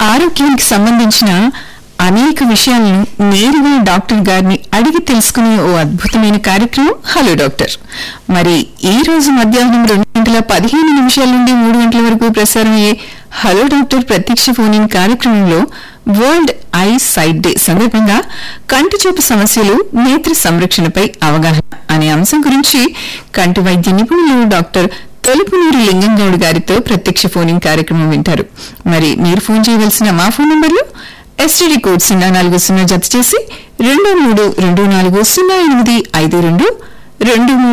ఆరోగ్యానికి సంబంధించిన అనేక విషయాలను నేరుగా డాక్టర్ గారిని అడిగి తెలుసుకునే ఓ అద్భుతమైన కార్యక్రమం హలో డాక్టర్ మరి ఈ రోజు మధ్యాహ్నం రెండు గంటల పదిహేను నిమిషాల నుండి మూడు గంటల వరకు ప్రసారం అయ్యే హలో డాక్టర్ ప్రత్యక్ష ఫోన్ ఇన్ కార్యక్రమంలో వరల్డ్ ఐ సైట్ డే సందర్భంగా కంటి చూపు సమస్యలు నేత్ర సంరక్షణపై అవగాహన అనే అంశం గురించి కంటి వైద్య నిపుణులు డాక్టర్ తొలుపునూరి లింగంగౌడ్ గారితో ప్రత్యక్ష ఫోనింగ్ కార్యక్రమం వింటారు మరి మీరు ఫోన్ చేయవలసిన మా ఫోన్ నంబర్లు ఎస్టీడీ కోడ్ సున్నా నాలుగు సున్నా జత చేసి రెండు మూడు రెండు నాలుగు సున్నా ఎనిమిది ఐదు రెండు రెండు మూడు